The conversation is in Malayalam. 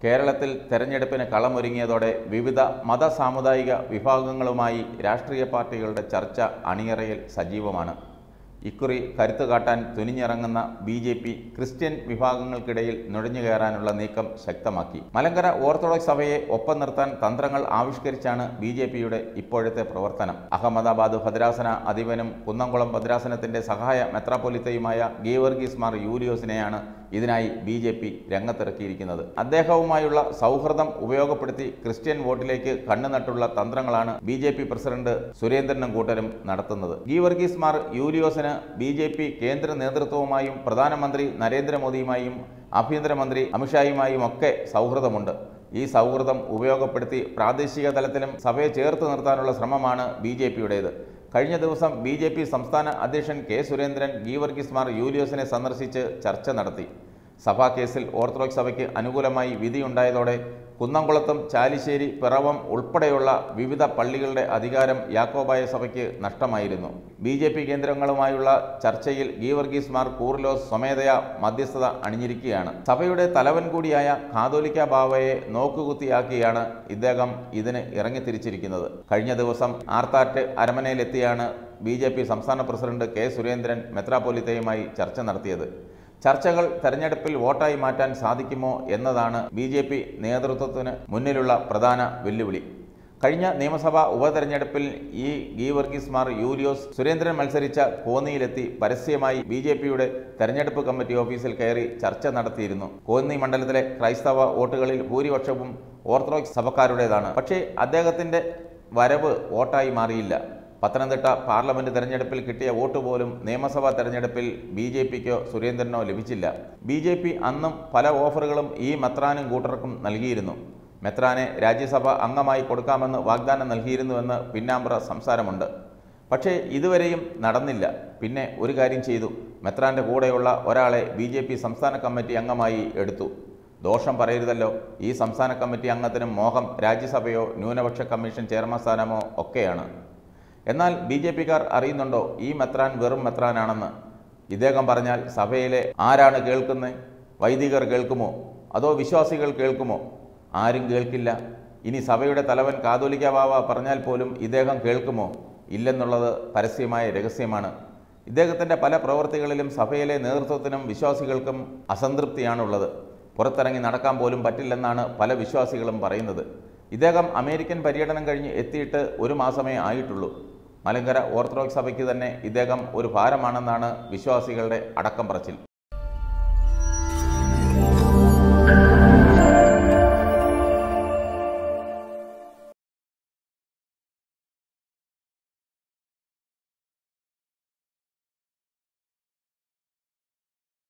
കേരളത്തിൽ തെരഞ്ഞെടുപ്പിന് കളമൊരുങ്ങിയതോടെ വിവിധ മത സാമുദായിക വിഭാഗങ്ങളുമായി രാഷ്ട്രീയ പാർട്ടികളുടെ ചർച്ച അണിയറയിൽ സജീവമാണ് ഇക്കുറി കരുത്തു കാട്ടാൻ തുനിഞ്ഞിറങ്ങുന്ന ബി ജെ പി ക്രിസ്ത്യൻ വിഭാഗങ്ങൾക്കിടയിൽ നുഴഞ്ഞു കയറാനുള്ള നീക്കം ശക്തമാക്കി മലങ്കര ഓർത്തഡോക്സ് സഭയെ ഒപ്പം നിർത്താൻ തന്ത്രങ്ങൾ ആവിഷ്കരിച്ചാണ് ബി ജെ പിയുടെ ഇപ്പോഴത്തെ പ്രവർത്തനം അഹമ്മദാബാദ് ഭദ്രാസന അധിപനും കുന്നംകുളം ഭദ്രാസനത്തിന്റെ സഹായ മെത്രാപ്പൊലിത്തയുമായ ഗീവർഗീസ് മാർ യൂലിയോസിനെയാണ് ഇതിനായി ബി ജെ പി രംഗത്തിറക്കിയിരിക്കുന്നത് അദ്ദേഹവുമായുള്ള സൗഹൃദം ഉപയോഗപ്പെടുത്തി ക്രിസ്ത്യൻ വോട്ടിലേക്ക് കണ്ണുനട്ടുള്ള തന്ത്രങ്ങളാണ് ബി ജെ പി പ്രസിഡന്റ് സുരേന്ദ്രനും കൂട്ടരും നടത്തുന്നത് ഗീവർഗീസ് മാർ യൂലിയോസിന് ബി ജെ പി കേന്ദ്ര നേതൃത്വവുമായും പ്രധാനമന്ത്രി നരേന്ദ്രമോദിയുമായും ആഭ്യന്തരമന്ത്രി അമിത്ഷായുമായും ഒക്കെ സൗഹൃദമുണ്ട് ഈ സൗഹൃദം ഉപയോഗപ്പെടുത്തി പ്രാദേശിക തലത്തിലും സഭയെ ചേർത്ത് നിർത്താനുള്ള ശ്രമമാണ് ബി ജെ പിയുടേത് കഴിഞ്ഞ ദിവസം ബി ജെ പി സംസ്ഥാന അധ്യക്ഷൻ കെ സുരേന്ദ്രൻ ഗീവർഗീസ് മാർ യൂലിയോസിനെ സന്ദർശിച്ച് ചർച്ച നടത്തി സഭാ കേസിൽ ഓർത്തഡോക്സ് സഭയ്ക്ക് അനുകൂലമായി വിധിയുണ്ടായതോടെ കുന്നംകുളത്തും ചാലിശ്ശേരി പിറവം ഉൾപ്പെടെയുള്ള വിവിധ പള്ളികളുടെ അധികാരം യാക്കോബായ സഭയ്ക്ക് നഷ്ടമായിരുന്നു ബി ജെ പി കേന്ദ്രങ്ങളുമായുള്ള ചർച്ചയിൽ ഗീവർഗീസ് മാർ കൂർലോസ് സ്വമേധയാ മധ്യസ്ഥത അണിഞ്ഞിരിക്കുകയാണ് സഭയുടെ തലവൻ കൂടിയായ കാതോലിക്ക ബാവയെ നോക്കുകുത്തിയാക്കിയാണ് ഇദ്ദേഹം ഇതിന് ഇറങ്ങിത്തിരിച്ചിരിക്കുന്നത് കഴിഞ്ഞ ദിവസം ആർത്താറ്റ് അരമനയിലെത്തിയാണ് ബി ജെ പി സംസ്ഥാന പ്രസിഡന്റ് കെ സുരേന്ദ്രൻ മെത്രാപ്പൊലിത്തയുമായി ചർച്ച നടത്തിയത് ചർച്ചകൾ തെരഞ്ഞെടുപ്പിൽ വോട്ടായി മാറ്റാൻ സാധിക്കുമോ എന്നതാണ് ബി ജെ പി നേതൃത്വത്തിന് മുന്നിലുള്ള പ്രധാന വെല്ലുവിളി കഴിഞ്ഞ നിയമസഭാ ഉപതെരഞ്ഞെടുപ്പിൽ ഈ ഗീവർഗീസ് മാർ യൂലിയോസ് സുരേന്ദ്രൻ മത്സരിച്ച കോന്നിയിലെത്തി പരസ്യമായി ബി ജെ പിയുടെ തെരഞ്ഞെടുപ്പ് കമ്മിറ്റി ഓഫീസിൽ കയറി ചർച്ച നടത്തിയിരുന്നു കോന്നി മണ്ഡലത്തിലെ ക്രൈസ്തവ വോട്ടുകളിൽ ഭൂരിപക്ഷവും ഓർത്തഡോക്സ് സഭക്കാരുടേതാണ് പക്ഷേ അദ്ദേഹത്തിന്റെ വരവ് വോട്ടായി മാറിയില്ല പത്തനംതിട്ട പാർലമെന്റ് തെരഞ്ഞെടുപ്പിൽ കിട്ടിയ വോട്ട് പോലും നിയമസഭാ തെരഞ്ഞെടുപ്പിൽ ബി ജെ പിക്കോ സുരേന്ദ്രനോ ലഭിച്ചില്ല ബി ജെ പി അന്നും പല ഓഫറുകളും ഈ മെത്രാനും കൂട്ടർക്കും നൽകിയിരുന്നു മെത്രാനെ രാജ്യസഭ അംഗമായി കൊടുക്കാമെന്ന് വാഗ്ദാനം നൽകിയിരുന്നുവെന്ന് പിന്നാമ്പുറ സംസാരമുണ്ട് പക്ഷേ ഇതുവരെയും നടന്നില്ല പിന്നെ ഒരു കാര്യം ചെയ്തു മെത്രാന്റെ കൂടെയുള്ള ഒരാളെ ബി ജെ പി സംസ്ഥാന കമ്മിറ്റി അംഗമായി എടുത്തു ദോഷം പറയരുതല്ലോ ഈ സംസ്ഥാന കമ്മിറ്റി അംഗത്തിനും മോഹം രാജ്യസഭയോ ന്യൂനപക്ഷ കമ്മീഷൻ ചെയർമാൻ സ്ഥാനമോ ഒക്കെയാണ് എന്നാൽ ബി ജെ പിക്കാർ അറിയുന്നുണ്ടോ ഈ മെത്രാൻ വെറും മെത്രാനാണെന്ന് ഇദ്ദേഹം പറഞ്ഞാൽ സഭയിലെ ആരാണ് കേൾക്കുന്നത് വൈദികർ കേൾക്കുമോ അതോ വിശ്വാസികൾ കേൾക്കുമോ ആരും കേൾക്കില്ല ഇനി സഭയുടെ തലവൻ കാതോലിക്ക ബാവ പറഞ്ഞാൽ പോലും ഇദ്ദേഹം കേൾക്കുമോ ഇല്ലെന്നുള്ളത് പരസ്യമായ രഹസ്യമാണ് ഇദ്ദേഹത്തിൻ്റെ പല പ്രവൃത്തികളിലും സഭയിലെ നേതൃത്വത്തിനും വിശ്വാസികൾക്കും അസംതൃപ്തിയാണുള്ളത് പുറത്തിറങ്ങി നടക്കാൻ പോലും പറ്റില്ലെന്നാണ് പല വിശ്വാസികളും പറയുന്നത് ഇദ്ദേഹം അമേരിക്കൻ പര്യടനം കഴിഞ്ഞ് എത്തിയിട്ട് ഒരു മാസമേ ആയിട്ടുള്ളൂ മലങ്കര ഓർത്തഡോക്സ് സഭയ്ക്ക് തന്നെ ഇദ്ദേഹം ഒരു ഭാരമാണെന്നാണ് വിശ്വാസികളുടെ അടക്കം പറച്ചിൽ